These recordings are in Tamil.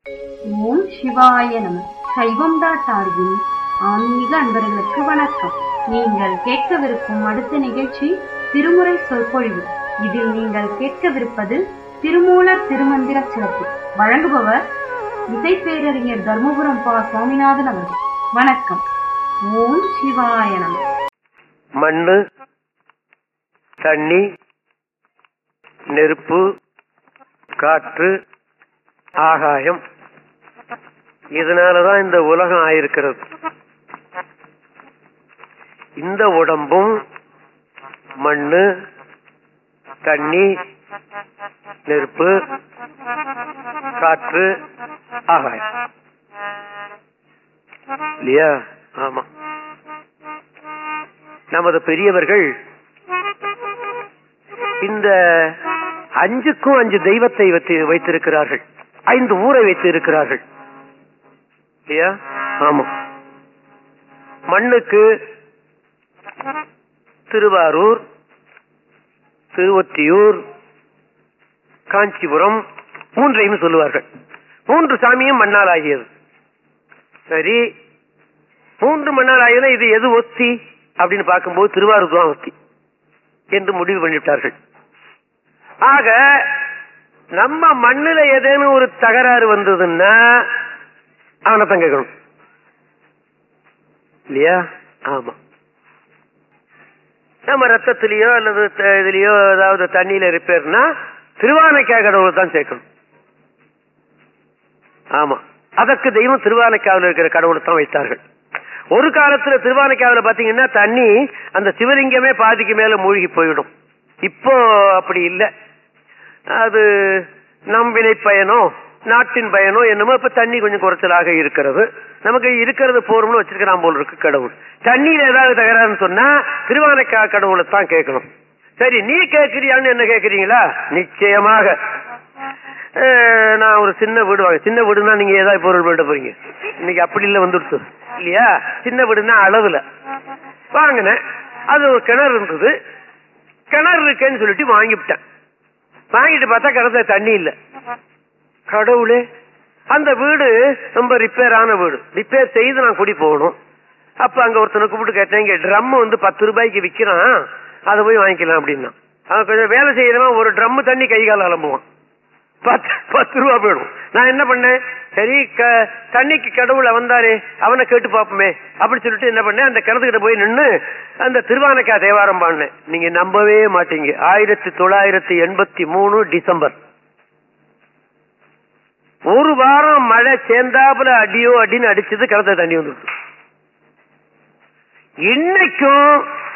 ஓம் சிவாய நம சைவம் டாட் ஆர்கின் ஆன்மீக அன்பர்களுக்கு வணக்கம் நீங்கள் கேட்கவிருக்கும் அடுத்த நிகழ்ச்சி திருமுறை சொற்பொழிவு இதில் நீங்கள் கேட்கவிருப்பது திருமூலர் திருமந்திர சிறப்பு வழங்குபவர் இசை பேரறிஞர் தர்மபுரம் பா சுவாமிநாதன் அவர்கள் வணக்கம் ஓம் சிவாய நம மண்ணு தண்ணி நெருப்பு காற்று ஆகாயம் இதனாலதான் இந்த உலகம் ஆயிருக்கிறது இந்த உடம்பும் மண்ணு தண்ணி நெருப்பு காற்று ஆகாயம் இல்லையா ஆமா நமது பெரியவர்கள் இந்த அஞ்சுக்கும் அஞ்சு தெய்வத்தை வைத்து வைத்திருக்கிறார்கள் ஐந்து ஊரை வைத்து இருக்கிறார்கள் இல்லையா ஆமா மண்ணுக்கு திருவாரூர் திருவொத்தியூர் காஞ்சிபுரம் மூன்றையும் சொல்லுவார்கள் மூன்று சாமியும் மண்ணால் ஆகியது சரி மூன்று மணி ஆகியதுனா இது எது ஒத்தி அப்படின்னு பார்க்கும்போது திருவாரூர் தான் ஒத்தி என்று முடிவு பண்ணிவிட்டார்கள் ஆக நம்ம மண்ணுல ஏதேனும் ஒரு தகராறு வந்ததுன்னா அவனை தான் கேட்கணும் இல்லையா ஆமா நம்ம ரத்தத்திலேயோ அல்லது த- இதுலயோ ஏதாவது தண்ணியில ரிப்பேர்னா திருவானைக்காய் கடவுள் தான் சேர்க்கணும் ஆமா அதற்கு தெய்வம் திருவானைக்காவில் இருக்கிற கடவுளை தான் வைத்தார்கள் ஒரு காலத்துல திருவானைக்காவில பாத்தீங்கன்னா தண்ணி அந்த சிவலிங்கமே பாதிக்கு மேல மூழ்கி போயிடும் இப்போ அப்படி இல்லை அது நம் வினை பயனோ நாட்டின் பயனோ என்னமோ இப்ப தண்ணி கொஞ்சம் குறைச்சலாக இருக்கிறது நமக்கு இருக்கிறது போறோம்னு வச்சிருக்கிறான் போல் இருக்கு கடவுள் தண்ணியில ஏதாவது தகராறுன்னு சொன்னா திருவானைக்கா கடவுளை தான் கேட்கணும் சரி நீ கேட்கிறியான்னு என்ன கேட்கறீங்களா நிச்சயமாக அஹ், நான் ஒரு சின்ன வீடு வாங்க சின்ன வீடுனா நீங்க ஏதாவது பொருள் போயிட போறீங்க இன்னைக்கு அப்படி இல்ல வந்துடுச்சு இல்லையா சின்ன வீடுனா அளவுல வாங்கினேன் அது ஒரு கிணறு இருந்தது கிணறு இருக்கேன்னு சொல்லிட்டு வாங்கிவிட்டேன் வாங்கிட்டு பார்த்தா கிணத்துல தண்ணி இல்ல கடவுளே அந்த வீடு ரொம்ப ரிப்பேர் ஆன வீடு ரிப்பேர் செய்து நான் குடி போகணும் அப்ப அங்க ஒருத்தனை கூப்பிட்டு கேட்டேன் இங்க ட்ரம் வந்து பத்து ரூபாய்க்கு விக்கிறான் அதை போய் வாங்கிக்கலாம் அப்படின்னா அவன் கொஞ்சம் வேலை செய்யறவன் ஒரு ட்ரம் தண்ணி கை கால அலம்புவான் பத்து பத்து ரூபா போயிடும் நான் என்ன பண்ணேன் சரி க- தண்ணிக்கு கடவுள வந்தாரே அவனை கேட்டு பாப்போமே அப்படி சொல்லிட்டு என்ன பண்ணேன் அந்த கிணத்துக்கிட்ட போய் நின்னு அந்த திருவானைக்கா தேவாரம் பாடினேன் நீங்க நம்பவே மாட்டீங்க ஆயிரத்தி தொள்ளாயிரத்தி எண்பத்தி மூணு டிசம்பர் ஒரு வாரம் மழை சேர்ந்தாப்புல அடியோ அடின்னு அடிச்சது கிணத்துல தண்ணி வந்துருச்சு இன்னைக்கும்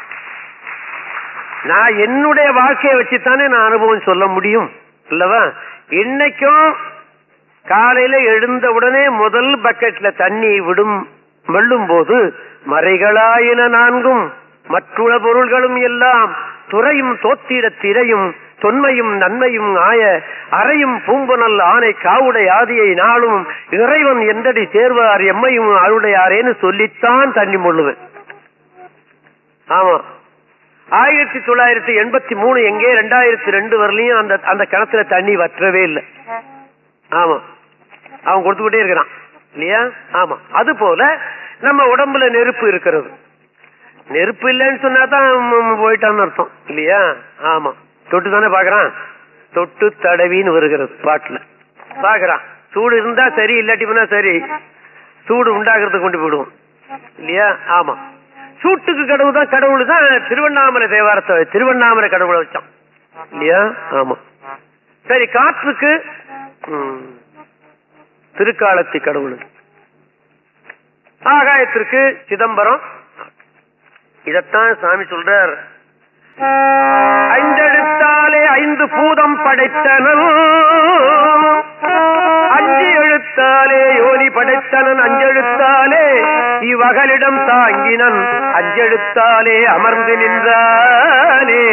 நான் என்னுடைய வாழ்க்கையை வச்சுத்தானே நான் அனுபவம் சொல்ல முடியும் அல்லவா இன்னைக்கும் காலையில எழுந்த உடனே முதல் பக்கெட்ல தண்ணி விடும் வெள்ளும் போது மறைகளாயின நான்கும் மற்றுள்ள பொருள்களும் எல்லாம் துறையும் தோத்திட திரையும் தொன்மையும் நன்மையும் ஆய அறையும் பூம்புனல் ஆணை காவுடை ஆதியை நாளும் இறைவன் எந்தடி சேர்வார் எம்மையும் அருடையாரேன்னு சொல்லித்தான் தண்ணி முள்ளுவேன் ஆமா ஆயிரத்தி தொள்ளாயிரத்தி எண்பத்தி மூணு எங்கே ரெண்டாயிரத்தி ரெண்டு வரலையும் அந்த அந்த கிணத்துல தண்ணி வற்றவே இல்லை ஆமா அவன் கொடுத்துக்கிட்டே இருக்கிறான் இல்லையா ஆமா அது போல நம்ம உடம்புல நெருப்பு இருக்கிறது நெருப்பு இல்லைன்னு சொன்னா தான் ம், போயிட்டான்னு அர்த்தம் இல்லையா ஆமா தொட்டு தானே பாக்குறான் தொட்டு தடவின்னு வருகிறது பாட்டுல பாக்குறான் சூடு இருந்தா சரி இல்லாட்டி போனா சரி சூடு உண்டாகிறதுக்கு கொண்டு போயிடுவோம் இல்லையா ஆமா சூட்டுக்கு கடவுள் தான் கடவுள் தான் திருவண்ணாமலை தேவாரத்தை திருவண்ணாமலை கடவுளை வச்சான் இல்லையா ஆமா சரி காற்றுக்கு ம், திருக்காலத்தி கடவுள் ஆகாயத்திற்கு சிதம்பரம் இதத்தான் சாமி சொல்றார் ஐந்தெழுத்தாலே ஐந்து பூதம் படைத்தனன் அஞ்சு எழுத்தாலே யோனி படைத்தனன் அஞ்செழுத்தாலே இவ்வகலிடம் தாங்கினன் அஞ்செழுத்தாலே அமர்ந்து நின்றானே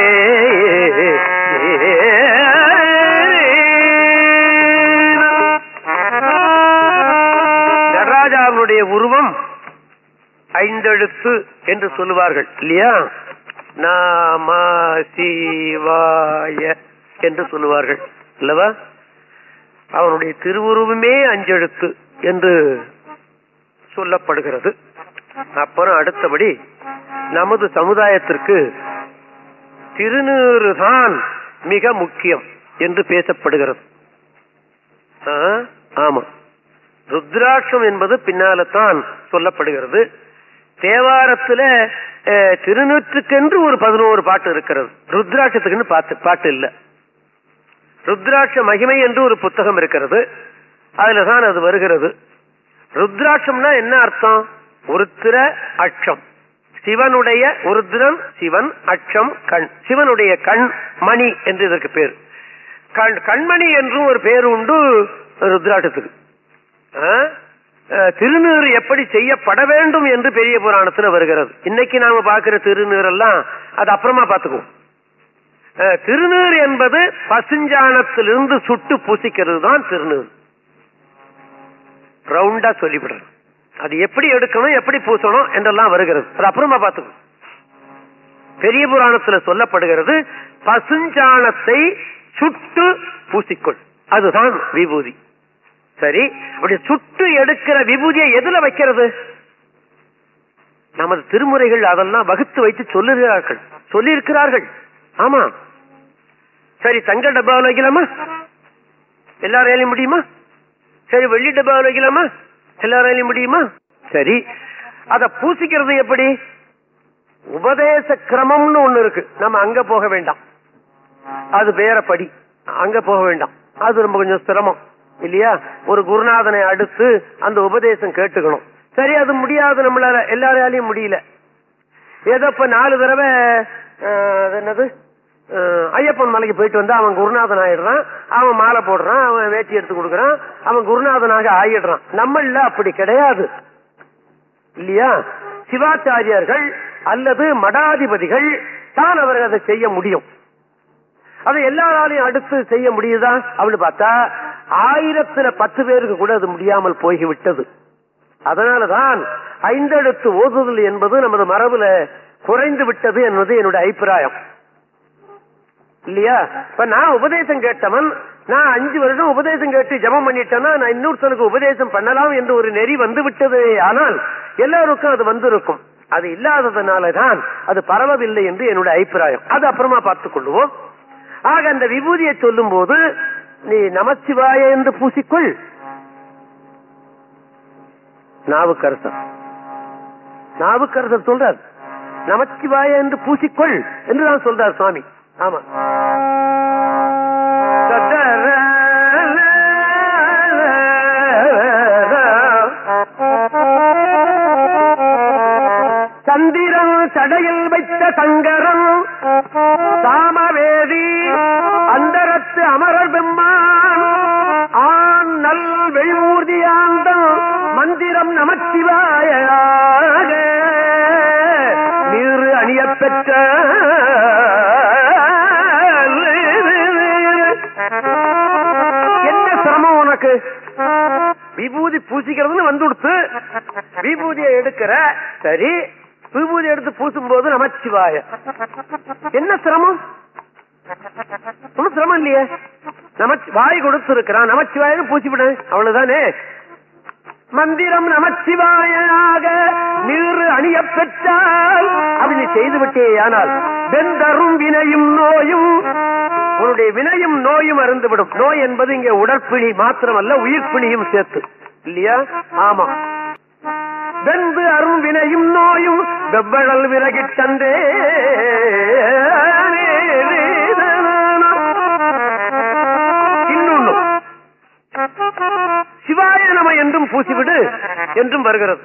நடராஜாவுடைய உருவம் ஐந்தெழுத்து என்று சொல்லுவார்கள் இல்லையா நாம சிவாய என்று சொல்லுவார்கள் அல்லவா அவனுடைய திருவுருவமே அஞ்செழுத்து என்று சொல்லப்படுகிறது அப்புறம் அடுத்தபடி நமது சமுதாயத்திற்கு திருநீறுதான் மிக முக்கியம் என்று பேசப்படுகிறது ஆ, ஆமா ருத்ராட்சம் என்பது பின்னால்தான் சொல்லப்படுகிறது தேவாரத்துல அஹ், திருநூற்றுக்கென்று ஒரு பதினோரு பாட்டு இருக்கிறது ருத்ராட்சத்துக்குன்னு பாட்டு பாட்டு இல்ல ருத்ராட்ச மகிமை என்று ஒரு புத்தகம் இருக்கிறது அதுலதான் அது வருகிறது ருத்ராட்சம்னா என்ன அர்த்தம் உருத்திர அட்சம் சிவனுடைய உருத்திரன் சிவன் அட்சம் கண் சிவனுடைய கண் மணி என்று இதற்கு பேர் கண் கண்மணி என்றும் ஒரு பேர் உண்டு ருத்ராட்சத்துக்கு ஆ? அஹ், திருநீறு எப்படி செய்யப்பட வேண்டும் என்று பெரிய புராணத்துல வருகிறது இன்னைக்கு நாம பாக்குற திருநீரெல்லாம் அது அப்புறமா பாத்துக்குவோம் அஹ், திருநீர் என்பது பசுஞ்சாணத்திலிருந்து சுட்டு பூசிக்கிறது தான் திருநீர் ரவுண்டா சொல்லிவிடுறது அது எப்படி எடுக்கணும் எப்படி பூசணும் என்றெல்லாம் வருகிறது அது அப்புறமா பாத்துக்கோ பெரிய புராணத்துல சொல்லப்படுகிறது பசுஞ்சாணத்தை சுட்டு பூசிக்கொள் அதுதான் விபூதி சரி அப்படி சுட்டு எடுக்கிற விபூதியை எதுல வைக்கிறது நமது திருமுறைகள் அதெல்லாம் வகுத்து வைத்து சொல்லுகிறார்கள் சொல்லி இருக்கிறார்கள் ஆமா சரி தங்க டப்பாவில் வைக்கலாமா எல்லாராலையும் முடியுமா சரி வெள்ளி டப்பாவில் வைக்கலாமா எல்லாராலையும் முடியுமா சரி அத பூசிக்கிறது எப்படி உபதேச கிரமம்னு ஒண்ணு இருக்கு நம்ம அங்க போக வேண்டாம் அது வேற படி அங்க போக வேண்டாம் அது ரொம்ப கொஞ்சம் சிரமம் இல்லையா ஒரு குருநாதனை அடுத்து அந்த உபதேசம் கேட்டுக்கணும் சரி அது முடியாது நம்மளால எல்லாராலையும் முடியல ஏதோ இப்ப நாலு தடவை அஹ், அது என்னது அஹ், ஐயப்பன் மலைக்கு போயிட்டு வந்தா அவன் குருநாதன் ஆயிடுறான் அவன் மாலை போடுறான் அவன் வேட்டி எடுத்து கொடுக்கறான் அவன் குருநாதனாக ஆயிடுறான் நம்மள அப்படி கிடையாது இல்லையா சிவாச்சாரியர்கள் அல்லது மடாதிபதிகள் தான் அவர்கள் அதை செய்ய முடியும் அதை எல்லாராலையும் அடுத்து செய்ய முடியுதா அப்படின்னு பார்த்தா ஆயிரத்துல பத்து பேருக்கு கூட அது முடியாமல் போய்விட்டது அதனாலதான் ஐந்தெழுத்து ஓதுதல் என்பது நமது மரபுல குறைந்து விட்டது என்பது என்னுடைய அபிப்பிராயம் இல்லையா இப்ப நான் உபதேசம் கேட்டவன் நான் அஞ்சு வருடம் உபதேசம் கேட்டு ஜெபம் பண்ணிட்டேன்னா நான் இன்னொருத்தனுக்கு உபதேசம் பண்ணலாம் என்று ஒரு நெறி வந்து விட்டது ஆனால் எல்லாருக்கும் அது வந்திருக்கும் அது இல்லாததுனாலதான் அது பரவவில்லை என்று என்னுடைய அபிப்பிராயம் அது அப்புறமா பார்த்துக் கொள்வோம் ஆக அந்த விபூதியை சொல்லும் போது நீ நமச்சிவாய என்று பூசிக்கொள் நாவுக்கரசர் நாவுக்கரசர் சொல்றார் நமச்சிவாய என்று பூசிக்கொள் என்று தான் சொல்றார் சுவாமி ஆமா சந்திரன் சடையில் வைத்த சங்கரன் சாமவேதி அந்தரத்து அமரர் பெம்மான் ஆண் நல் வெளிமூர்த்தியாந்தம் மந்திரம் நமச்சிவாயாக நீர் அணியப் பெற்ற என்ன சிரமம் உனக்கு விபூதி பூசிக்கிறதுன்னு வந்து கொடுத்து விபூதியை எடுக்கிற சரி விபூதி எடுத்து பூசும் போது நமச்சிவாய என்ன சிரமம் ஒன்னும் சிரமம் இல்லையே நமச்சி வாய் கொடுத்து இருக்கிறான் நமச்சிவாய பூசிவிடு அவ்வளவுதானே மந்திரம் நமச்சிவாயாக நீர் அணிய பெற்றால் அப்படி செய்து விட்டே ஆனால் வெந்தரும் வினையும் நோயும் உன்னுடைய வினையும் நோயும் அருந்துவிடும் நோய் என்பது இங்க உடற்பிணி மாத்திரமல்ல உயிர்ப்பிணியும் சேர்த்து இல்லையா ஆமா வெந்து அரும் வினையும் நோயும் வெவ்வழல் விறகிட்டந்தே இன்னொன்னு சிவாய நம என்றும் பூசிவிடு என்றும் வருகிறது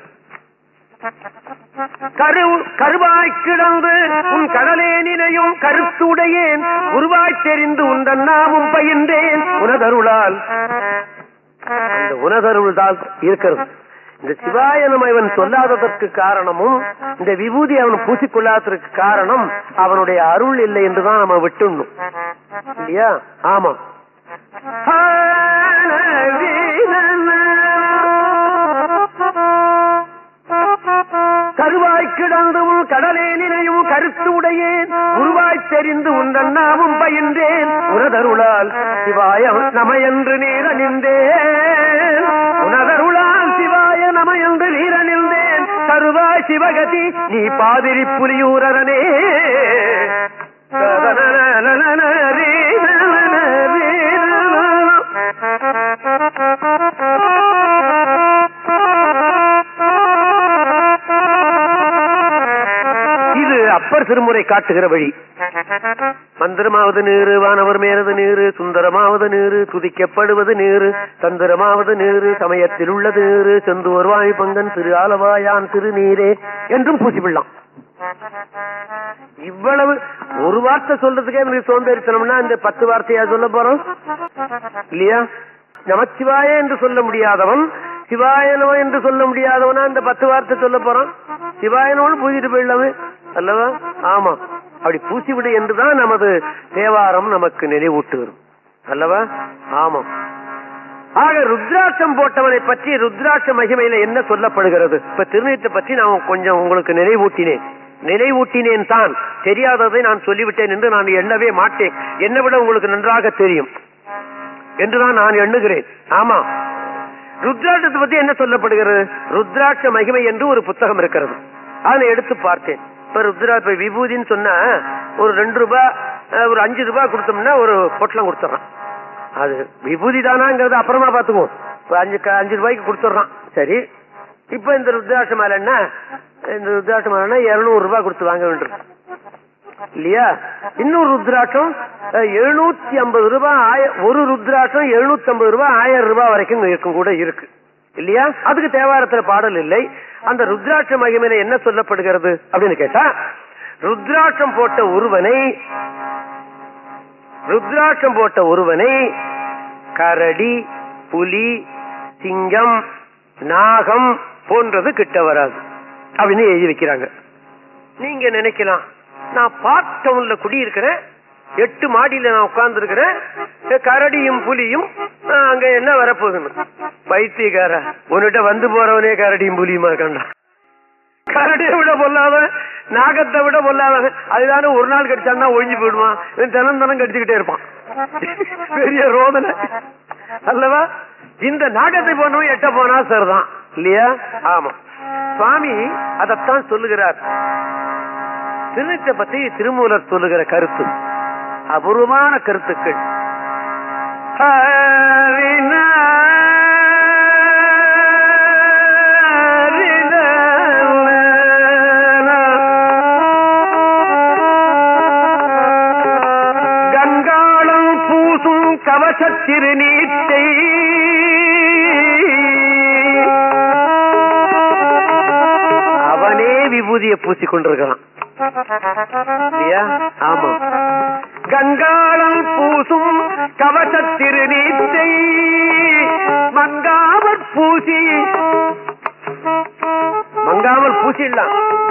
கரு கருவாய் கிடந்து உன் கடலே நினையும் கருத்துடையேன் உருவாய் தெரிந்து உந்தன் நாமும் பயின்றேன் உனதருளால் அந்த உனதருள் தான் இருக்கிறது இந்த சிவாய நம இவன் சொல்லாததற்கு காரணமும் இந்த விபூதி அவன் பூசிக்கொள்ளாததற்கு காரணம் அவனுடைய அருள் இல்லை என்றுதான் நம்ம விட்டுணும் இல்லையா ஆமா கருவாய் கிடந்தும் கடலே நினையும் கருத்து உடையேன் உருவாய் தெரிந்து உந்தண்ணாவும் பயின்றேன் உனதருளால் சிவாய நமையன்று நீரணிந்தேன் உனதருளால் சிவாய நமையன்று நீரணிந்தேன் கருவாய் சிவகதி நீ பாதிரி புலியூரனே இது அப்பர் திருமுறை காட்டுகிற வழி மந்திரமாவது நீரு வானவர் மேலது நீரு சுந்தரமாவது நீரு துதிக்கப்படுவது நீரு தந்திரமாவது நீரு சமயத்தில் உள்ளது நீரு செந்தூர் வாய் பங்கன் திரு ஆலவாயான் திருநீரே என்றும் பூசிவிடலாம் இவ்வளவு ஒரு வார்த்தை சொல்றதுக்கே எனக்கு சோம்பேறித்தனம்னா இந்த பத்து வார்த்தையா சொல்ல போறோம் இல்லையா நமச்சிவாய என்று சொல்ல முடியாதவன் சிவாயனோ என்று சொல்ல முடியாதவனா இந்த பத்து வார்த்தை சொல்ல போறான் சிவாயனோடு பூஜிட்டு போயிடலாமே அல்லவா ஆமா அப்படி பூசிவிடு என்றுதான் நமது தேவாரம் நமக்கு நினைவூட்டுகிறது அல்லவா ஆமா ஆக ருத்ராட்சம் போட்டவனை பற்றி ருத்ராட்ச மகிமையில என்ன சொல்லப்படுகிறது இப்ப திருநீட்டை பற்றி நான் கொஞ்சம் உங்களுக்கு நினைவூட்டினேன் நினைவூட்டினேன் தான் தெரியாததை நான் சொல்லிவிட்டேன் என்று நான் எண்ணவே மாட்டேன் என்னை விட உங்களுக்கு நன்றாக தெரியும் என்றுதான் நான் எண்ணுகிறேன் ஆமா ருத்ராட்சத்தை பத்தி என்ன சொல்லப்படுகிறது ருத்ராட்ச மகிமை என்று ஒரு புத்தகம் இருக்கிறது அதை எடுத்து பார்த்தேன் இப்ப ருத்ரா இப்ப விபூதின்னு சொன்னா ஒரு ரெண்டு ரூபாய் அஹ், ஒரு அஞ்சு ரூபாய் கொடுத்தோம்னா ஒரு பொட்டலம் கொடுத்துட்றான் அது விபூதி தானாங்கிறது அப்புறமா பாத்துக்குவோம் இப்ப அஞ்சு க- அஞ்சு ரூபாய்க்கு கொடுத்துட்றான் சரி இப்ப இந்த ருத்ராட்ச மாலை என்ன இந்த ருத்ராட்ச மாலைன்னா இருநூறு ரூபாய் கொடுத்து வாங்க வேண்டியிருக்கு இல்லையா இன்னொரு ருத்ராட்சம் எழுநூத்தி ஐம்பது ரூபாய் ஆய- ஒரு ருத்ராட்சம் எழுநூத்தி ஐம்பது ரூபாய் ஆயிரம் ரூபாய் வரைக்கும் இருக்கும் கூட இருக்கு இல்லையா அதுக்கு தேவாரத்துல பாடல் இல்லை அந்த ருத்ராட்ச மகிமையில என்ன சொல்லப்படுகிறது அப்படின்னு கேட்டா ருத்ராட்சம் போட்ட ஒருவனை ருத்ராட்சம் போட்ட ஒருவனை கரடி புலி சிங்கம் நாகம் போன்றது கிட்ட வராது அப்படின்னு எழுதி வைக்கிறாங்க நீங்க நினைக்கலாம் நான் பார்ட் டவுன்ல குடியிருக்கிறேன் எட்டு மாடியில நான் உட்கார்ந்து இருக்கிறேன் கரடியும் புலியும் ஆஹ், அங்க என்ன வரப்போகுதுன்னு பைத்தியக்கார உன்கிட்ட வந்து போறவனே கரடியும் புலியுமா கண்டா கரடியை விட பொல்லாதவன் நாகத்தை விட பொல்லாதவன் அதுதானே ஒரு நாள் கடிச்சான்னா ஒழிஞ்சு போயிடுவான் இவன் தினம் தினம் கடிச்சுக்கிட்டே இருப்பான் பெரிய ரோதனை அல்லவா இந்த நாகத்தை போனவன் எட்ட போனா சரிதான் இல்லையா ஆமா சுவாமி அதைத்தான் சொல்லுகிறார் திருநீட்டை பத்தி திருமூலர் சொல்லுகிற கருத்து அபூர்வமான கருத்துக்கள் கங்காளம் பூசும் கவச திருநீட்டை அவனே விபூதியை பூசிக் கொண்டிருக்கிறான் இல்லையா ஆமா கங்காளம் பூசும் கவச திருநீட்டை மங்காமல் பூசி மங்காமல் பூசிடலாம்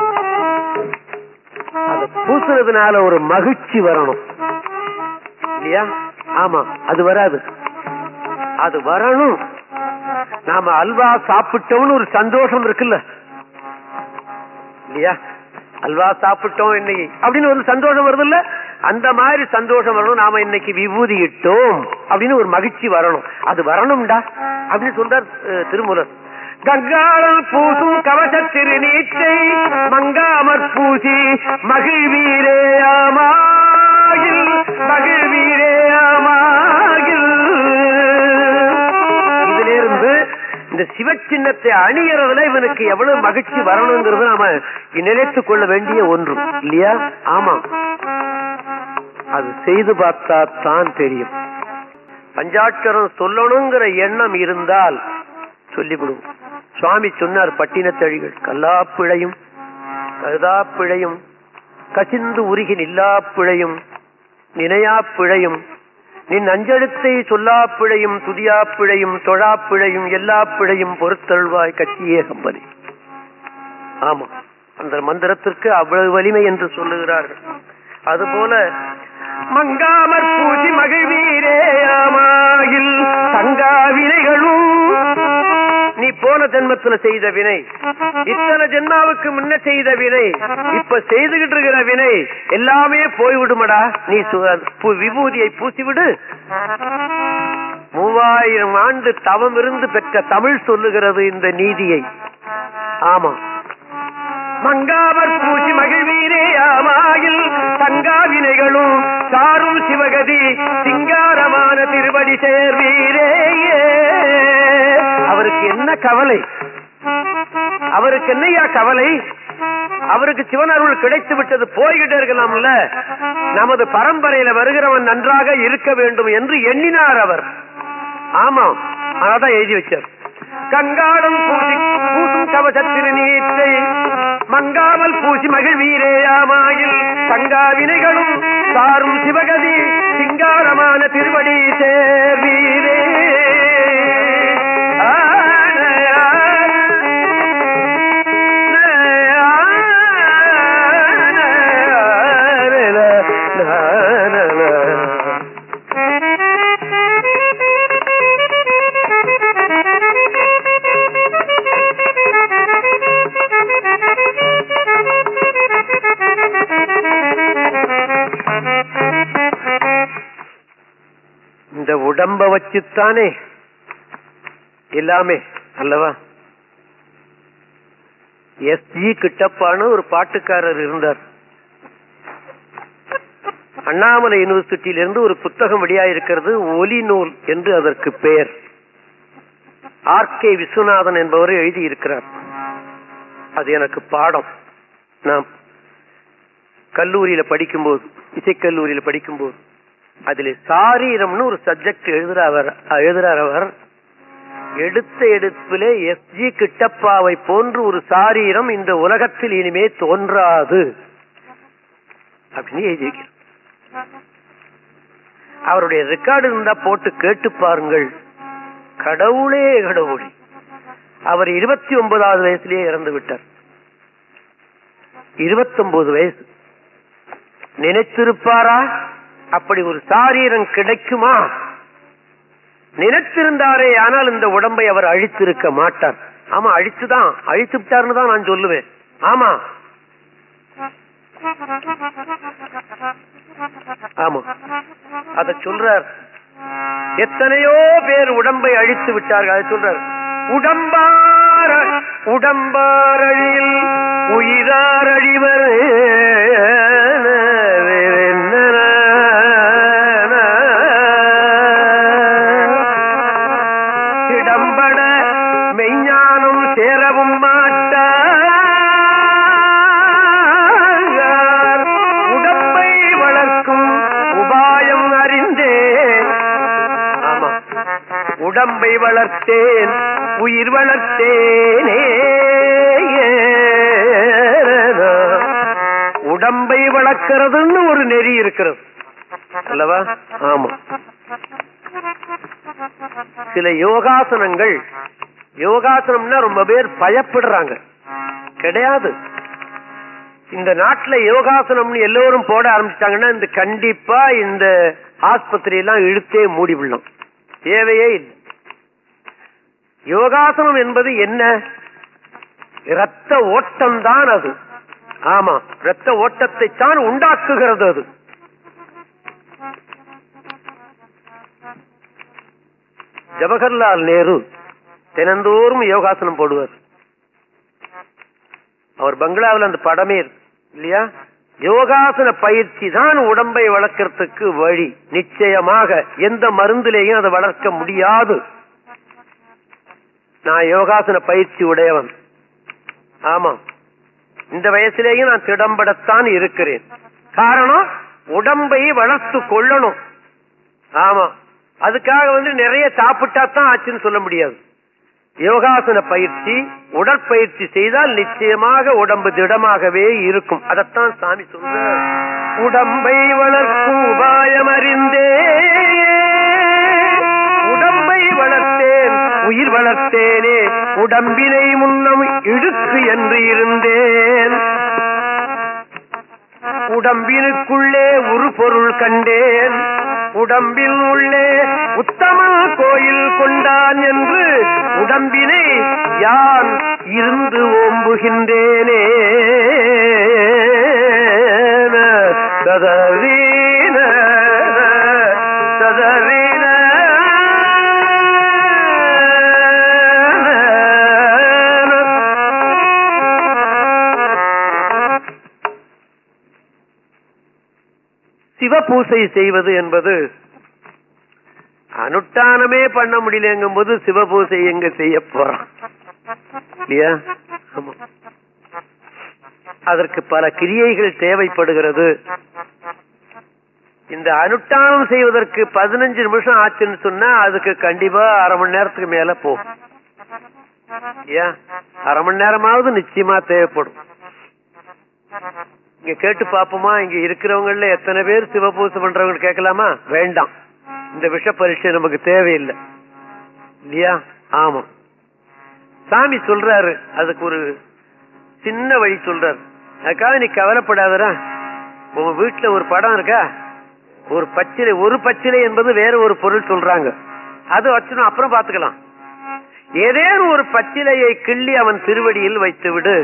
அது பூசுறதுனால ஒரு மகிழ்ச்சி வரணும் இல்லையா ஆமா அது வராது அது வரணும் நாம அல்வா சாப்பிட்டோம்னு ஒரு சந்தோஷம் இருக்குல்ல இல்லையா அல்வா சாப்பிட்டோம் இன்னைக்கு அப்படின்னு ஒரு சந்தோஷம் வருது இல்ல அந்த மாதிரி சந்தோஷம் வரணும் நாம இன்னைக்கு விபூதி இட்டோம் அப்படின்னு ஒரு மகிழ்ச்சி வரணும் அது வரணும்டா அப்படின்னு சொல்றார் அஹ், திருமூலர் கங்காளம் பூசும் கவச திருநீட்டை மங்காமற் பூசி மகிழ்வீரேயாமாகில் மகிழ்வீரேயாமாகில் இதுல இருந்து இந்த சிவச்சின்னத்தை அணியறதுல இவனுக்கு எவ்வளவு மகிழ்ச்சி வரணுங்கிறது நாம நினைத்துக் கொள்ள வேண்டிய ஒன்று இல்லையா ஆமா அது செய்து பார்த்தா தான் தெரியும் பஞ்சாட்சரம் சொல்லணுங்கிற எண்ணம் இருந்தால் சொல்லிவிடுவோம் சுவாமி சொன்னார் பட்டினத்தழிகள் கல்லாப்பிழையும் கருதாப்பிழையும் கசிந்து உருகி நில்லாப்பிழையும் நினையாப்பிழையும் நின் அஞ்செழுத்தை சொல்லாப்பிழையும் துதியாப்பிழையும் தொழாப்பிழையும் எல்லா பிழையும் பொறுத்தல்வாய் கட்சியே கம்பனி ஆமா அந்த மந்திரத்திற்கு அவ்வளவு வலிமை என்று சொல்லுகிறார்கள் அதுபோல மங்காமற் பூசி மகிழ்வீரே ஆமாகில் தங்கா வினைகளும் நீ போன ஜென்மத்துல செய்த வினை இத்தனை ஜென்மாவுக்கு முன்ன செய்த வினை இப்ப செய்துகிட்டு இருக்கிற வினை எல்லாமே போய்விடுமடா நீ சு- பு- விபூதியை பூசிவிடு மூவாயிரம் ஆண்டு தவம் இருந்து பெற்ற தமிழ் சொல்லுகிறது இந்த நீதியை ஆமா மங்காவர் பூசி மகிழ்வீரே ஆமாயில் தங்காவினைகளும் சாரும் சிவகதி சிங்காரமான திருவடி சேர்வீரே அவருக்கு என்ன கவலை அவருக்கு என்னையா கவலை அவருக்கு சிவன் அருள் கிடைத்து விட்டது போய்கிட்டே இருக்கலாம்ல நமது பரம்பரையில வருகிறவன் நன்றாக இருக்க வேண்டும் என்று எண்ணினார் அவர் ஆமா அதான் எழுதி வச்சார் கங்காடம் பூசி பூசும் கவசத்திரு நீத்தை மங்காமல் பூசி மகிழ்வீரேயாமாயில் தங்காவினைகளும் சாரும் சிவகதி சிங்காரமான திருவடி சேர்வீரே இந்த உடம்ப வச்சுத்தானே எல்லாமே அல்லவா எஸ் ஜி கிட்டப்பான்னு ஒரு பாட்டுக்காரர் இருந்தார் அண்ணாமலை யூனிவர்சிட்டியிலிருந்து ஒரு புத்தகம் வெளியாயிருக்கிறது ஒலி நூல் என்று அதற்கு பெயர் ஆர் கே விஸ்வநாதன் என்பவர் எழுதியிருக்கிறார் அது எனக்கு பாடம் நாம் கல்லூரியில படிக்கும்போது இசைக்கல்லூரியில படிக்கும்போது அதுல சாரீரம்னு ஒரு சப்ஜெக்ட் எழுதுறார் எழுதுறார் அவர் எடுத்த எடுப்பிலே எஸ் ஜி கிட்டப்பாவை போன்று ஒரு சாரீரம் இந்த உலகத்தில் இனிமே தோன்றாது அப்படின்னு எழுதியிருக்கிறார் அவருடைய ரெக்கார்டு இருந்தா போட்டு கேட்டு பாருங்கள் கடவுளே கடவுளே அவர் இருபத்தி ஒன்பதாவது வயசுலயே இறந்து விட்டார் இருபத்தி ஒன்பது வயசு நினைத்திருப்பாரா அப்படி ஒரு சாரீரம் கிடைக்குமா நினைத்திருந்தாரே ஆனால் இந்த உடம்பை அவர் அழித்திருக்க மாட்டார் ஆமா அழித்துதான் அழித்து விட்டார்னு தான் நான் சொல்லுவேன் ஆமா ஆமா அத சொல்றார் எத்தனையோ பேர் உடம்பை அழித்து விட்டார்கள் அதை சொல்றார் உடம்பார உடம்பாரழியில் உயிரார் அழிவர் திடம்பட மெய்ஞானம் சேரவும் மாட்டார் உடம்பை வளர்க்கும் உபாயம் அறிந்தே ஆமா உடம்பை வளர்த்தேன் உயிர் வளர்த்தேனே உடம்பை வளர்க்கிறதுன்னு ஒரு நெறி இருக்கிறது அல்லவா ஆமா சில யோகாசனங்கள் யோகாசனம்னா ரொம்ப பேர் பயப்படுறாங்க கிடையாது இந்த நாட்டுல யோகாசனம்னு எல்லோரும் போட ஆரம்பிச்சிட்டாங்கன்னா இந்த கண்டிப்பா இந்த ஆஸ்பத்திரி எல்லாம் இழுத்தே மூடி விடலாம் தேவையே இல்லை யோகாசனம் என்பது என்ன இரத்த ஓட்டம் தான் அது ஆமா இரத்த ஓட்டத்தை தான் உண்டாக்குகிறது அது ஜவஹர்லால் நேரு தினந்தோறும் யோகாசனம் போடுவார் அவர் பங்களாவில் அந்த படமே இருக்கு இல்லையா யோகாசன பயிற்சி தான் உடம்பை வளர்க்கறதுக்கு வழி நிச்சயமாக எந்த மருந்திலேயும் அதை வளர்க்க முடியாது நான் யோகாசன பயிற்சி உடையவன் ஆமா இந்த வயசுலேயும் நான் திடம்படத்தான் இருக்கிறேன் காரணம் உடம்பை வளர்த்து கொள்ளணும் ஆமா அதுக்காக வந்து நிறைய சாப்பிட்டா தான் ஆச்சுன்னு சொல்ல முடியாது யோகாசன பயிற்சி உடற்பயிற்சி செய்தால் நிச்சயமாக உடம்பு திடமாகவே இருக்கும் அதத்தான் சாமி சொல்ற உடம்பை வளர்க்கும் உபாயம் அறிந்தே உடம்பை வளர்த்தேன் உயிர் வளர்த்தேனே உடம்பினை முன்னம் இழுக்கு என்று இருந்தேன் உடம்பினுக்குள்ளே ஒரு பொருள் கண்டேன் உடம்பின் உள்ளே உத்தம கோயில் கொண்டான் என்று உடம்பினை யான் இருந்து ஓம்புகின்றேனே சதவீன சதவீன சிவபூசை செய்வது என்பது அனுஷ்டானமே பண்ண முடியலங்கும் போது சிவபூசை எங்க செய்ய போறான் இல்லையா ஆமா. அதற்கு பல கிரியைகள் தேவைப்படுகிறது இந்த அனுஷ்டானம் செய்வதற்கு பதினஞ்சு நிமிஷம் ஆச்சுன்னு சொன்னா அதுக்கு கண்டிப்பா அரை மணி நேரத்துக்கு மேல போகும் ஏன் அரை மணி நேரமாவது நிச்சயமா தேவைப்படும் இங்க கேட்டு பாப்போமா இங்க இருக்கிறவங்கள எத்தனை பேர் சிவபூசை பண்றவங்க கேட்கலாமா வேண்டாம் இந்த விஷ பரீட்சை நமக்கு தேவையில்லை இல்லையா ஆமா சாமி சொல்றாரு அதுக்கு ஒரு சின்ன வழி சொல்றாரு அதுக்காக நீ கவலைப்படாதடா உங்க வீட்டுல ஒரு படம் இருக்கா ஒரு பச்சிலை ஒரு பச்சிலை என்பது வேற ஒரு பொருள் சொல்றாங்க அது வச்சுனா அப்புறம் பாத்துக்கலாம் ஏதேனும் ஒரு பச்சிலையை கிள்ளி அவன் திருவடியில் வைத்து விடு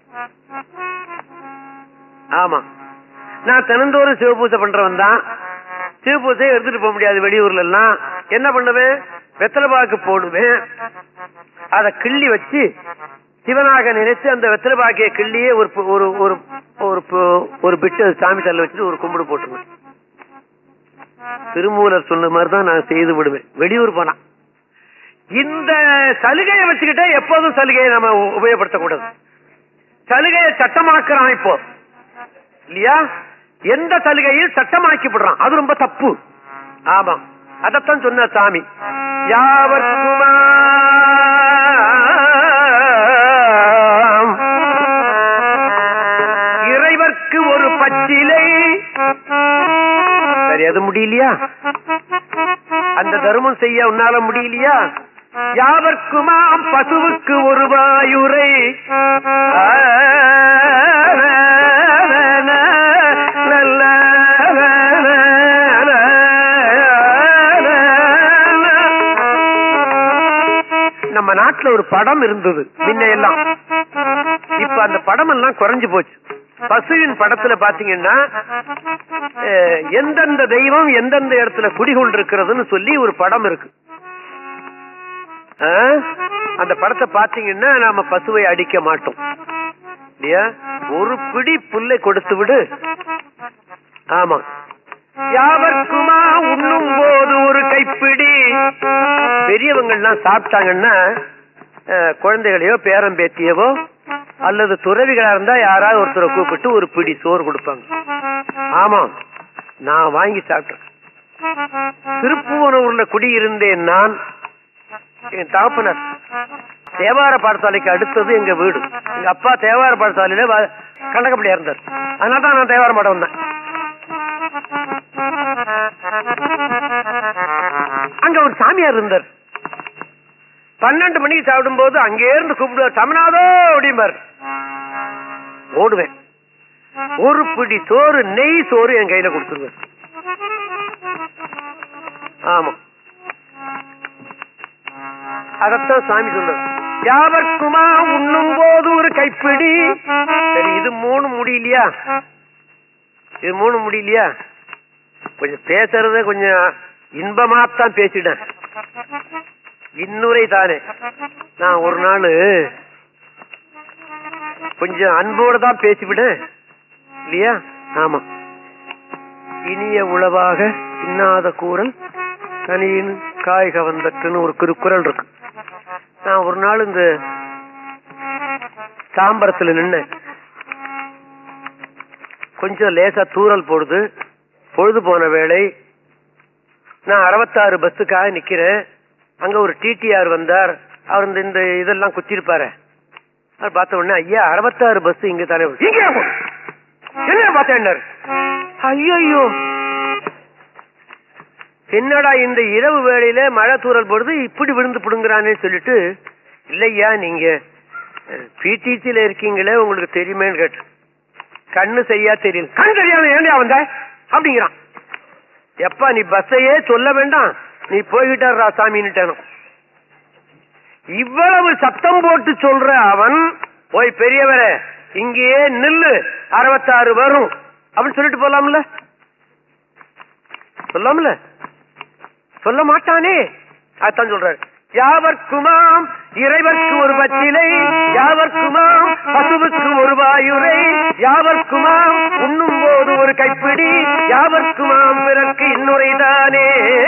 ஆமா நான் தினந்தோறும் சிவபூஜை பண்றவன் தான் சிவபூஜையை எடுத்துட்டு போக முடியாது வெளியூர்ல எல்லாம் என்ன பண்ணுவேன் வெத்தலை பாக்கு போடுவேன் அத கிள்ளி வச்சு சிவனாக நினைச்சு அந்த வெத்தலை பாக்கிய கிள்ளியே ஒரு பு- ஒரு ஒரு ஒரு பு- ஒரு பிட்டு சாமி தள்ள வச்சுட்டு ஒரு கும்பிடு போட்டுருவேன் திருமூலர் சொன்ன மாதிரி தான் நான் செய்து விடுவேன் வெளியூர் போனா இந்த சலுகையை வச்சுக்கிட்டே எப்போதும் சலுகையை நம்ம உ- உபயோகப்படுத்தக்கூடாது சலுகையை சட்டமாக்குறான் இப்போ இல்லையா எந்த சலுகையும் சட்டமாக்கி விடுறான் அது ரொம்ப தப்பு ஆமா அதத்தான் சொன்ன சாமி யாவர்க்குமாம் இறைவர்க்கு ஒரு பச்சிலை சரி அது முடியலையா அந்த தர்மம் செய்ய உன்னால முடியலையா யாவர்க்குமாம் பசுவுக்கு ஒரு வாயுரை நம்ம நாட்டுல ஒரு படம் இருந்தது முன்ன எல்லாம் இப்ப அந்த படம் எல்லாம் குறைஞ்சு போச்சு பசுவின் படத்துல பாத்தீங்கன்னா அஹ், எந்தெந்த தெய்வம் எந்தெந்த இடத்துல குடிகொண்டிருக்கிறதுன்னு சொல்லி ஒரு படம் இருக்கு ஆ? அந்த படத்தை பாத்தீங்கன்னா நாம பசுவை அடிக்க மாட்டோம் இல்லையா ஒரு பிடி புல்லை கொடுத்து விடு ஆமா யாவர்க்குமா உண்ணும் போது ஒரு கைப்பிடி பெரியவங்கள்லாம் சாப்பிட்டாங்கன்னா அஹ், குழந்தைகளையோ பேரம்பேத்தியவோ அல்லது துறவிகளா இருந்தா யாராவது ஒருத்தரை கூப்பிட்டு ஒரு பிடி சோறு கொடுப்பாங்க ஆமா நான் வாங்கி சாப்பிட்டேன் திருப்புவனூர்ல குடியிருந்தேன் நான் என் தகப்பனர் தேவார பாடசாலைக்கு அடுத்தது எங்க வீடு எங்க அப்பா தேவார பாடசாலையில வ- கண்டகப்படியா இருந்தார் அதனால தான் நான் தேவார பாடம் வந்தேன் அங்க ஒரு சாமியார் இருந்தார் பன்னெண்டு மணிக்கு சாப்பிடும் போது அங்கே இருந்து கூப்பிடுவார் தமிழ்நாடோ அப்படிம்பார் ஓடுவேன் ஒரு பிடி சோறு நெய் சோறு என் கையில கொடுத்துருவேன் ஆமா அதத்தான் சாமி சொல்றாரு யாவர்க்குமா உண்ணும் போது ஒரு கைப்பிடி சரி இது மூணு முடியலையா இது மூணு முடியலையா கொஞ்சம் பேசுறத கொஞ்சம் இன்பமாத்தான் பேசிட்டேன் இன்னுரை தானே நான் ஒரு நாள் கொஞ்சம் அன்போட தான் பேசிவிட்டேன் இல்லையா ஆமா இனிய உளவாக இன்னாத கூறல் கனியின் காய் கவர்ந்தட்டுன்னு ஒரு குறுக்குறள் இருக்கு நான் ஒரு நாள் இந்த தாம்பரத்துல நின்னேன் கொஞ்சம் லேசா தூறல் போடுது பொழுது போன வேளை நான் அறுபத்தாறு பஸ்ஸுக்காக நிக்கிறேன் அங்க ஒரு டிடிஆர் வந்தார் அவர் இந்த இந்த இதெல்லாம் குத்திருப்பாரு அவர் பார்த்த உடனே ஐயா அறுபத்தாறு பஸ் இங்க தானே வருது." இங்க போ. என்ன பார்த்தேன் ஐயோ என்னடா இந்த இரவு வேளையில மழை தூறல் போடுது இப்படி விழுந்து பிடுங்குறானே சொல்லிட்டு இல்லையா நீங்க பிடிசில இருக்கீங்களே உங்களுக்கு தெரியுமேன்னு கேட்டேன் கண்ணு சரியா தெரியல கண் தெரியாம ஏன்டா வந்த அப்படிங்கிறான் எப்பா நீ பஸ்ஸையே சொல்ல வேண்டாம் நீ போய்கிட்டாரா சாமின்னுட்டேனும் இவ்வளவு சத்தம் போட்டு சொல்ற அவன் போய் பெரியவரே இங்கேயே நில்லு அறுபத்தாறு வரும் அப்படின்னு சொல்லிட்டு போலாம்ல சொல்லாமல சொல்ல மாட்டானே அதான் சொல்றாரு யாவர்க்குமாம் இறைவர்க்கு ஒரு பச்சிலை யாவர்க்குமாம் பசுவுக்கு ஒரு வாயுரை யாவர்க்குமாம் உண்ணும் போது ஒரு கைப்பிடி யாவர்க்குமாம் பிறர்க்கு இன்னுரைதானே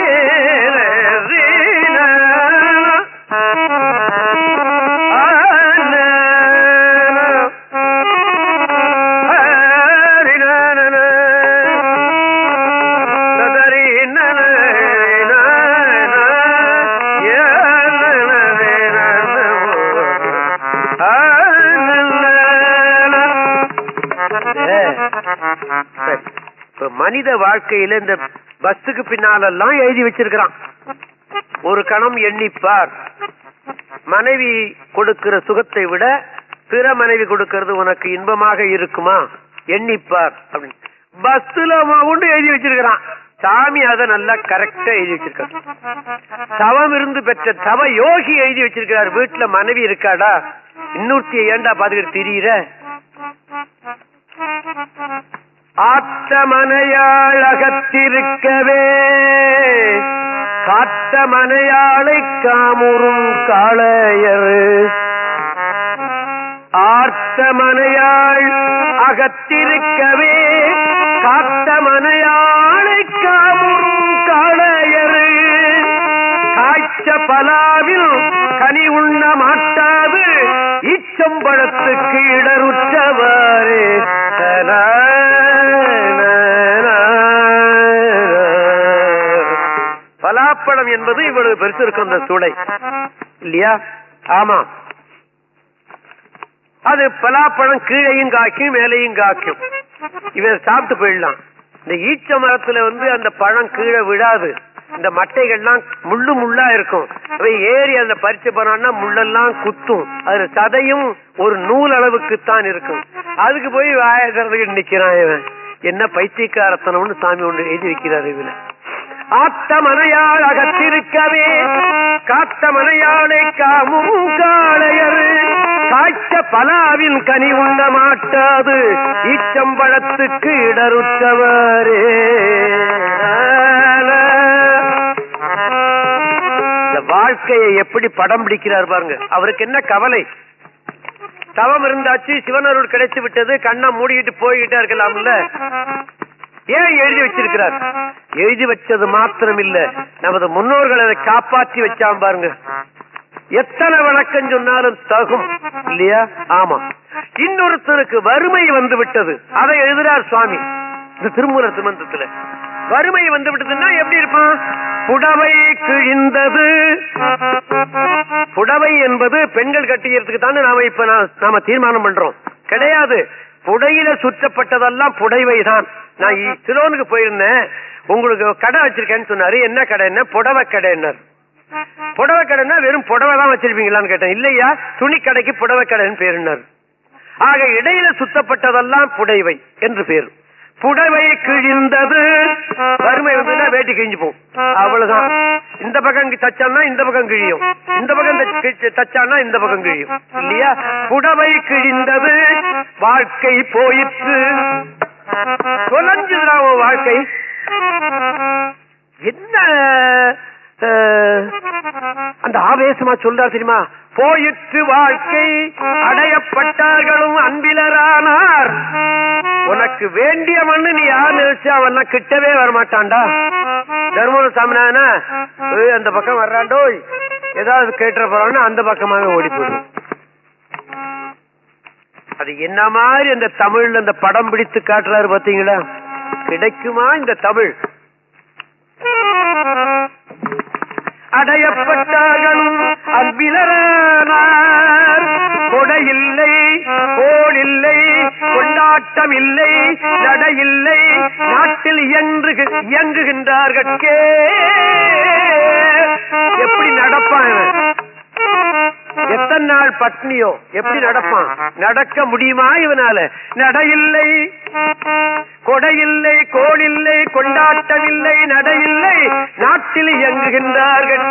சரி. இப்ப மனித வாழ்க்கையில இந்த பஸ்ஸுக்கு பின்னாலெல்லாம் எழுதி வச்சிருக்கிறான் ஒரு கணம் எண்ணிப்பார் மனைவி கொடுக்கிற சுகத்தை விட பிற மனைவி கொடுக்கிறது உனக்கு இன்பமாக இருக்குமா எண்ணிப்பார் அப்படின்னு பஸ்ல உண்டு எழுதி வச்சிருக்கிறான் சாமி அதை நல்லா கரெக்டா எழுதி வச்சிருக்காரு தவம் இருந்து பெற்ற தவ யோகி எழுதி வச்சிருக்கிறார் வீட்டுல மனைவி இருக்காடா இன்னொருத்திய ஏண்டா பாத்துக்கிட்டு திரியிற ஆத்தமனையாள் அகத்திருக்கவே காத்த மனையாளை காமுறும் காளையர் ஆர்த்த மனையாள் அகத்திருக்கவே காத்த மனையாளை காமுறும் காளையர் காய்ச்ச பலாவில் கனி உண்ண மாட்டாது இச்சம்பழத்துக்கு இடருற்றவாறு பலாப்பழம் என்பது இவ்வளவு பெருசு இருக்கும் அந்த சூளை இல்லையா ஆமா அது பலாப்பழம் கீழையும் காய்க்கும் மேலையும் காய்க்கும் இவன் சாப்பிட்டு போயிடலாம் இந்த ஈச்ச மரத்துல வந்து அந்த பழம் கீழே விழாது இந்த மட்டைகள்லாம் முள்ளு முள்ளா இருக்கும் அவை ஏறி அந்த பறிச்சு போனான்னா முள்ளெல்லாம் குத்தும் அது சதையும் ஒரு நூல் அளவுக்கு தான் இருக்கும் அதுக்கு போய் வாயக்கிறதுக்கு நிக்கிறான் இவன் என்ன பைத்தியக்காரத்தனம்னு சாமி ஒன்று எழுதி வைக்கிறார் இதுல ஆத்த மனையாள் அகத்திருக்கவே காத்த மனையாளை காமும் காளையர் காய்ச்ச பலாவின் கனி உண்ண மாட்டாது ஈச்சம்பழத்துக்கு இடருற்றவரே இந்த வாழ்க்கையை எப்படி படம் பிடிக்கிறார் பாருங்க அவருக்கு என்ன கவலை தவம் இருந்தாச்சு சிவனருள் கிடைத்து விட்டது கண்ணை மூடிட்டு போய்கிட்டே இருக்கலாம்ல ஏன் எழுதி வச்சிருக்கிறார் எழுதி வச்சது மாத்திரம் இல்ல நமது முன்னோர்கள் அதை காப்பாற்றி வச்சான் பாருங்க எத்தனை வழக்கம் சொன்னாலும் தகும் இல்லையா ஆமா இன்னொருத்தருக்கு வறுமை வந்து விட்டது அதை எழுதுறார் சுவாமி இந்த திருமூல திருமந்தத்துல வறுமை வந்து விட்டதுன்னா எப்படி இருப்பான் புடவை கிழிந்தது புடவை என்பது பெண்கள் கட்டிக்கிறதுக்கு தானே நாம இப்ப நா- நாம தீர்மானம் பண்றோம் கிடையாது புடையில சுற்றப்பட்டதெல்லாம் புடைவை தான் நான் இ- சிலோனுக்கு போயிருந்தேன் உங்களுக்கு கடை வச்சிருக்கேன்னு சொன்னாரு என்ன கடைன்னா புடவை கடைன்னாரு புடவை கடைன்னா வெறும் புடவை தான் வச்சிருப்பீங்களான்னு கேட்டேன் இல்லையா துணி கடைக்கு புடவை கடைன்னு பேருனார் ஆக இடையில சுத்தப்பட்டதெல்லாம் புடைவை என்று பேரு புடவை கிழிந்தது வறுமை வந்ததுன்னா வேட்டி கிழிஞ்சு போகும் அவ்வளவுதான் இந்த பக்கம் தச்சான்னா இந்த பக்கம் கிழியும் இந்த பக்கம் தச்சு- கிழிச்சு- தச்சான்னா இந்த பக்கம் கிழியும் இல்லையா புடவை கிழிந்தது வாழ்க்கை போயிற்று தொலைஞ்சுதுடா உன் வாழ்க்கை என்ன அஹ், அந்த ஆவேசமா சொல்றா தெரியுமா போயிற்று வாழ்க்கை அடையப்பட்டார்களும் அன்பிலரானார் உனக்கு வேண்டிய மண்ணு நீ யார் நினைச்சு அவன் கிட்டவே வரமாட்டான்டா தர்மபுர சாமினானா ஏய், அந்த பக்கம் வர்றாண்டோய் ஏதாவது கேட்டுற போறான்னு அந்த பக்கமாவே ஓடி போயிடும் அது என்ன மாதிரி அந்த தமிழ்ல அந்த படம் பிடித்து காட்டுறாரு பாத்தீங்களா கிடைக்குமா இந்த தமிழ் அடையப்பட்டார்களும் அன்பிலரானார் கொடையில்லை கோடில்லை கொண்டாட்டம் இல்லை நடையில்லை நாட்டில் இயங்கு இயங்குகின்றார்கட்கே எப்படி நடப்பான் இவன்? எத்தனை நாள் பட்னியோ எப்படி நடப்பான் நடக்க முடியுமா இவனால நடையில்லை கொடையில்லை கோளில்லை கொண்டாட்டமில்லை நடையில்லை நாட்டில் இயங்குகின்றார்கள்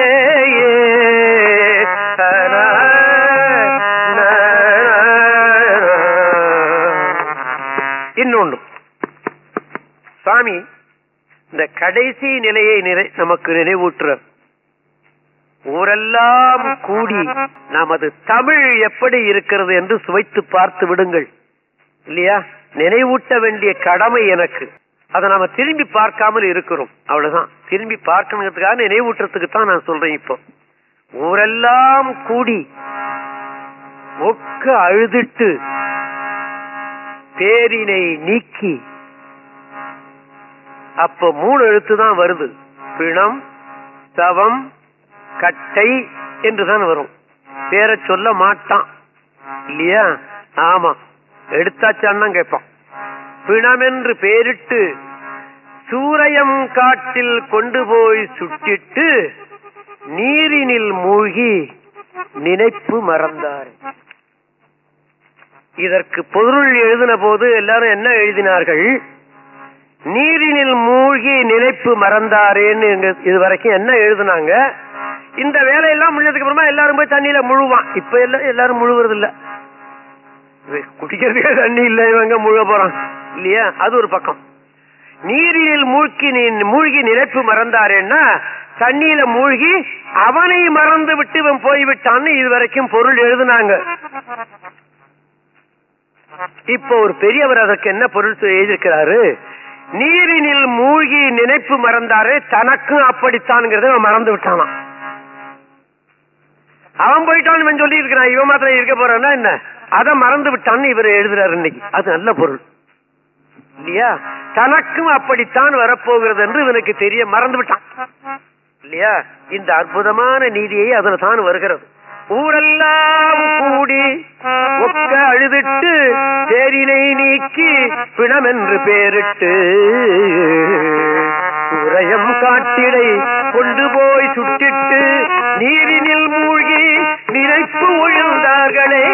இன்னொன்று சுவாமி இந்த கடைசி நிலையை நிறை நமக்கு நினைவூட்டுற ஊரெல்லாம் கூடி நமது தமிழ் எப்படி இருக்கிறது என்று சுவைத்து பார்த்து விடுங்கள் இல்லையா நினைவூட்ட வேண்டிய கடமை எனக்கு அதை நாம திரும்பி பார்க்காமல் இருக்கிறோம் அவ்வளவுதான் திரும்பி பார்க்கணுங்கிறதுக்காக நினைவூட்டுறதுக்கு தான் நான் சொல்றேன் இப்போ ஊரெல்லாம் கூடி ஒக்க அழுதிட்டு பேரினை நீக்கி அப்ப மூணு எழுத்து தான் வருது பிணம் தவம் கட்டை என்றுதான் வரும் பேரை சொல்ல மாட்டான் இல்லையா ஆமா எடுத்தாச்சான்னா கேட்பான் பிணமென்று பேரிட்டு சூரையம் காட்டில் கொண்டு போய் சுட்டிட்டு நீரினில் மூழ்கி நினைப்பு மறந்தார் இதற்கு பொருள் எழுதின போது எல்லாரும் என்ன எழுதினார்கள் நீரினில் மூழ்கி நினைப்பு மறந்தாரேன்னு இங்க இது வரைக்கும் என்ன எழுதுனாங்க இந்த வேலையெல்லாம் முடிஞ்சதுக்கு அப்புறமா எல்லாரும் போய் தண்ணியில முழுவான் இப்ப எல்லாம் எல்லாரும் முழுவுறது இல்ல இது குடிக்கிறதுக்கே தண்ணி இல்ல இவங்க முழுக போறான் இல்லையா அது ஒரு பக்கம் நீரினில் மூழ்கி நீ- மூழ்கி நினைப்பு மறந்தாரேன்னா தண்ணியில மூழ்கி அவனை மறந்து விட்டு இவன் போய்விட்டான்னு இது வரைக்கும் பொருள் எழுதுனாங்க இப்போ ஒரு பெரியவர் அதற்கு என்ன பொருள் சொ- எழுதியிருக்கிறாரு நீரினில் மூழ்கி நினைப்பு மறந்தாரே தனக்கும் அப்படித்தான்ங்கிறத அவன் மறந்து விட்டானாம் அவன் போயிட்டான் இவன் சொல்லி இருக்கிறான் இவன் மாத்திரம் இருக்க போறான்னா என்ன அதை மறந்து விட்டான்னு இவர் எழுதுறாரு இன்னைக்கு அது நல்ல பொருள் இல்லையா தனக்கும் அப்படித்தான் வரப்போகிறது என்று இவனுக்கு தெரிய மறந்து விட்டான் இல்லையா இந்த அற்புதமான நீதியை அதுல தான் வருகிறது ஊரெல்லாம் கூடி ஒக்க அழுதிட்டு தேரினை நீக்கி பிணமென்று பேரிட்டு உரையம் காட்டிடை கொண்டு போய் சுட்டிட்டு நீரினில் மூழ்கி நினைப்பு ஒழுந்தார்களே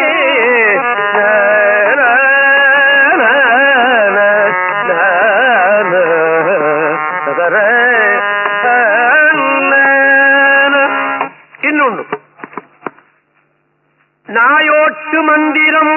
இன்னொன்று நாயோட்டு மந்திரம்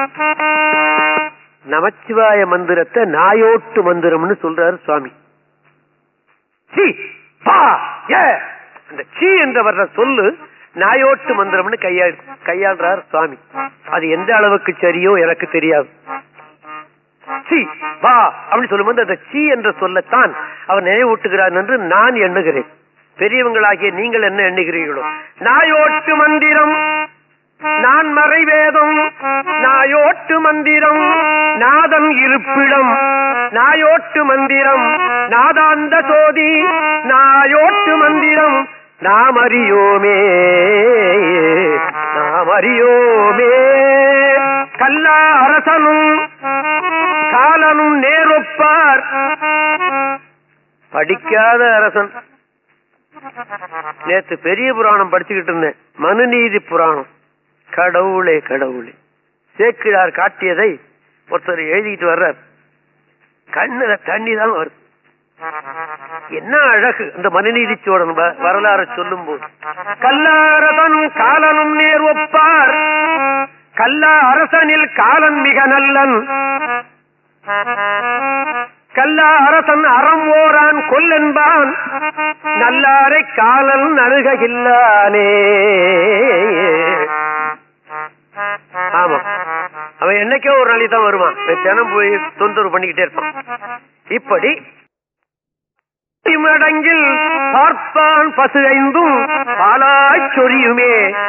நமச்சிவாய மந்திரத்தை நாயோட்டு மந்திரம்னு சொல்றாரு சுவாமி சி பா ஏ அந்த சி என்ற வர்ற சொல்லு நாயோட்டு மந்திரம்னு கையா கையாள்றார் சுவாமி அது எந்த அளவுக்கு சரியோ எனக்கு தெரியாது சி வா அப்படின்னு சொல்லும்போது அந்த சி என்ற சொல்லத்தான் அவர் நினைவூட்டுகிறார் என்று நான் எண்ணுகிறேன் பெரியவங்களாகிய நீங்கள் என்ன எண்ணுகிறீர்களோ நாயோட்டு மந்திரம் நான் மறைவேதம் நாயோட்டு மந்திரம் நாதம் இருப்பிடம் நாயோட்டு மந்திரம் நாதாந்த சோதி நாயோட்டு மந்திரம் நாம் அறியோமே நாம் அறியோமே கல்லா அரசனும் காலனும் நேரொப்பார் படிக்காத அரசன் நேத்து பெரிய புராணம் படிச்சுக்கிட்டு இருந்தேன் மனுநீதி புராணம் கடவுளே கடவுளே சேக்கிழார் காட்டியதை ஒருத்தர் எழுதிட்டு வர்றார் கண்ணுல தண்ணி தான் வருது என்ன அழகு அந்த மனுநீதி சோழன் வ- வரலாறு சொல்லும் போது கல்லாரதன் காலனும் நேர் ஒப்பார் கல்லா அரசனில் காலன் மிக நல்லன் கல்லா அரசன் அறம் ஓரான் கொல்லென்பான் நல்லாரை காலன் அணுககில்லானே ஆமா அவன் என்னைக்கோ ஒரு நாளைக்கு தான் வருவான் இவன் தினம் போய் தொந்தரவு பண்ணிக்கிட்டே இருப்பான் இப்படி மடங்கில் பார்ப்பான் பசு ஐந்தும் பாலாய் சொரியுமே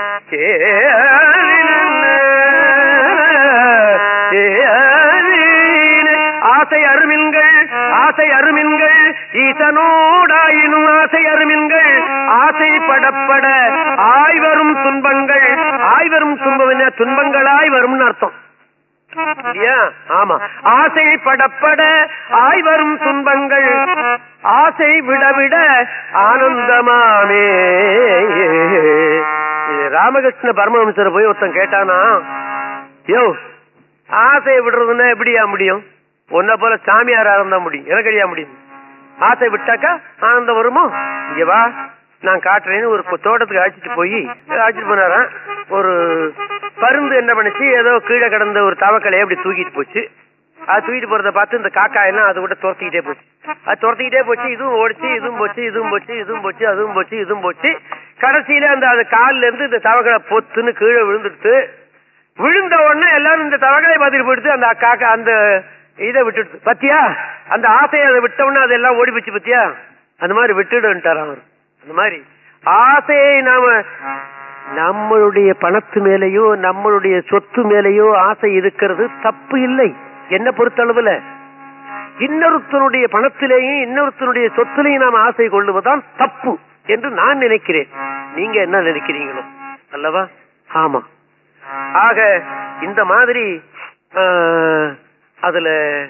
ஆசை அருமின்கள் ஆசை அருமின்கள் ஈசனோடாயினும் ஆசை அருமின்கள் ஆசை படப்பட ஆய்வரும் துன்பங்கள் ஆய்வரும் துன்பம் என்ன துன்பங்களாய் வரும்னு அர்த்தம் இல்லையா ஆமா ஆசை படப்பட ஆய்வரும் துன்பங்கள் ஆசை விட விட ஆனந்தமாமே இது ராமகிருஷ்ண பரமஹம்சரை போய் ஒருத்தன் கேட்டானா யோ ஆசையை விடுறதுன்னா எப்படியா முடியும் உன்னை போல சாமியாரா இருந்தா முடியும் எனக்கு அறியா முடியும் ஆசை விட்டாக்கா ஆனந்தம் வருமோ இங்க வா நான் காட்டுறேன்னு ஒரு கு- தோட்டத்துக்கு அழைச்சிட்டு போய் அழைச்சிட்டு போனாராம் ஒரு பருந்து என்ன பண்ணுச்சு ஏதோ கீழே கிடந்த ஒரு தவக்கலையை அப்படி தூக்கிட்டு போச்சு அது தூக்கிட்டு போறத பார்த்து இந்த காக்கா எல்லாம் அது கூட துரத்திக்கிட்டே போச்சு அது துரத்திக்கிட்டே போச்சு இதுவும் ஓடிச்சு இதுவும் போச்சு இதுவும் போச்சு இதுவும் போச்சு அதுவும் போச்சு இதுவும் போச்சு கடைசியில அந்த அது கால்ல இருந்து இந்த தவக்கலை பொத்துன்னு கீழே விழுந்துடுத்து விழுந்த உடனே எல்லாரும் இந்த தவக்கலை பார்த்துட்டு போயிடுது அந்த காக்கா அந்த இதை விட்டுடுது பத்தியா அந்த ஆசையை அதை விட்ட உடனே அதெல்லாம் ஓடி போச்சு பத்தியா அந்த மாதிரி விட்டுடுன்ட்டார் அவர் அந்த மாதிரி ஆசையை நாம நம்மளுடைய பணத்து மேலேயோ நம்மளுடைய சொத்து மேலேயோ ஆசை இருக்கிறது தப்பு இல்லை என்ன பொறுத்தளவுல இன்னொருத்தனுடைய பணத்திலேயும் இன்னொருத்தனுடைய சொத்திலையும் நாம் ஆசை கொள்ளுவதுதான் தப்பு என்று நான் நினைக்கிறேன் நீங்க என்ன நினைக்கிறீங்களோ அல்லவா ஆமா ஆக இந்த மாதிரி ஆஹ், அதுல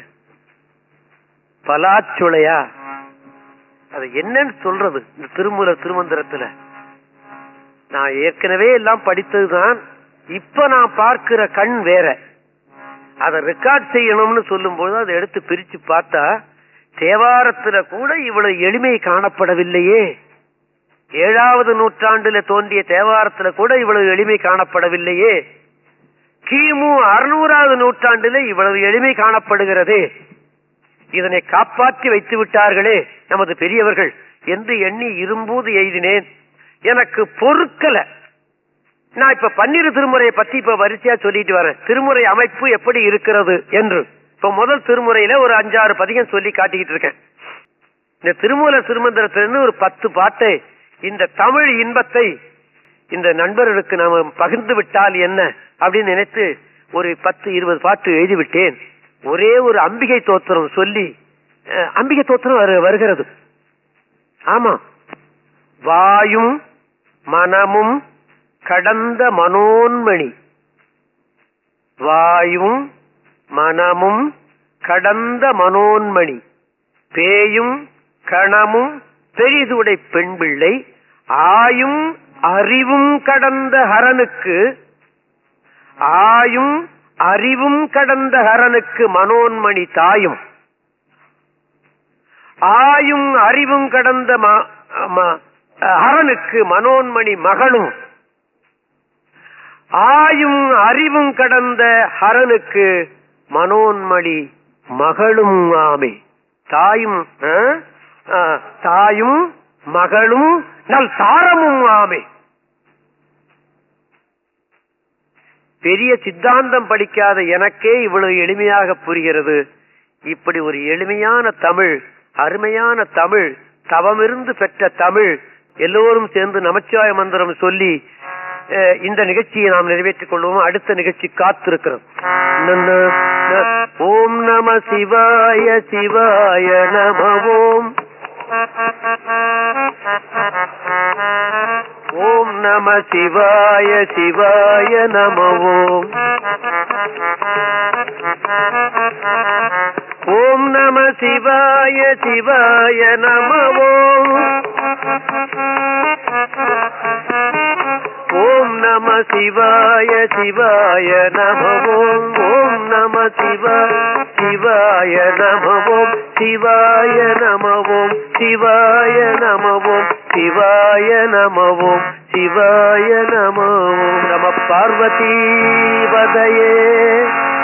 பலாச்சுளையா அது என்னன்னு சொல்றது இந்த திருமூல திருமந்திரத்துல நான் ஏற்கனவே எல்லாம் படித்ததுதான் இப்ப நான் பார்க்கிற கண் வேற அதை ரெக்கார்ட் செய்யணும்னு சொல்லும்போது அதை எடுத்து பிரிச்சு பார்த்தா தேவாரத்துல கூட இவ்வளவு எளிமை காணப்படவில்லையே ஏழாவது நூற்றாண்டுல தோன்றிய தேவாரத்துல கூட இவ்வளவு எளிமை காணப்படவில்லையே கிமு அறுநூறாவது நூற்றாண்டுல இவ்வளவு எளிமை காணப்படுகிறதே இதனை காப்பாற்றி வைத்து விட்டார்களே நமது பெரியவர்கள் என்று எண்ணி இரும்போது எய்தினேன் எனக்கு பொறுக்கல நான் இப்ப பன்னிரு திருமுறையை பத்தி இப்ப வரிசையா சொல்லிட்டு வரேன் திருமுறை அமைப்பு எப்படி இருக்கிறது என்று இப்ப முதல் திருமுறையில ஒரு அஞ்சாறு பதிகம் சொல்லி காட்டிக்கிட்டு இருக்கேன் இந்த திருமூல திருமந்திரத்திலிருந்து ஒரு பத்து பாட்டை இந்த தமிழ் இன்பத்தை இந்த நண்பர்களுக்கு நாம பகிர்ந்து விட்டால் என்ன அப்படின்னு நினைத்து ஒரு பத்து இருபது பாட்டு எழுதி விட்டேன் ஒரே ஒரு அம்பிகை தோத்திரம் சொல்லி அஹ், அம்பிகை தோத்திரம் வரு- வருகிறது ஆமா வாயும் மனமும் கடந்த மனோன்மணி வாயும் மனமும் கடந்த மனோன்மணி பேயும் கணமும் பெரிதுடை பெண் பிள்ளை ஆயும் அறிவும் கடந்த ஹரனுக்கு ஆயும் அறிவும் கடந்த ஹரனுக்கு மனோன்மணி தாயும் ஆயும் அறிவும் கடந்த ம- ம- ஹரனுக்கு மனோன்மணி மகளும் ஆயும் அறிவும் கடந்த ஹரனுக்கு மனோன்மணி மகளும் ஆமே தாயும் ஆ? ஆ, தாயும் மகளும் நல் தாரமும் ஆமே பெரிய சித்தாந்தம் படிக்காத எனக்கே இவ்வளவு எளிமையாக புரிகிறது இப்படி ஒரு எளிமையான தமிழ் அருமையான தமிழ் தவமிருந்து பெற்ற தமிழ் எல்லோரும் சேர்ந்து நமச்சிவாய மந்திரம் சொல்லி அஹ், இந்த நிகழ்ச்சியை நாம் நிறைவேற்றிக் கொள்வோம் அடுத்த நிகழ்ச்சி காத்திருக்கிறோம் நன்ன- ந- ஓம் நம சிவாய சிவாய நம ஓம் ஓம் நம சிவாய சிவாய நம ஓம் ஓம் நம சிவாய சிவாய நம ஓம் ஓம் நம சிவாய சிவாய நம ஓம் ஓம் நம சிவா சிவாய நம ஓம் சிவாய நம ஓம் சிவாய நம ஓம் சிவாய நம ஓம் சிவாய நம ஓம் நம பார்வதி பதையே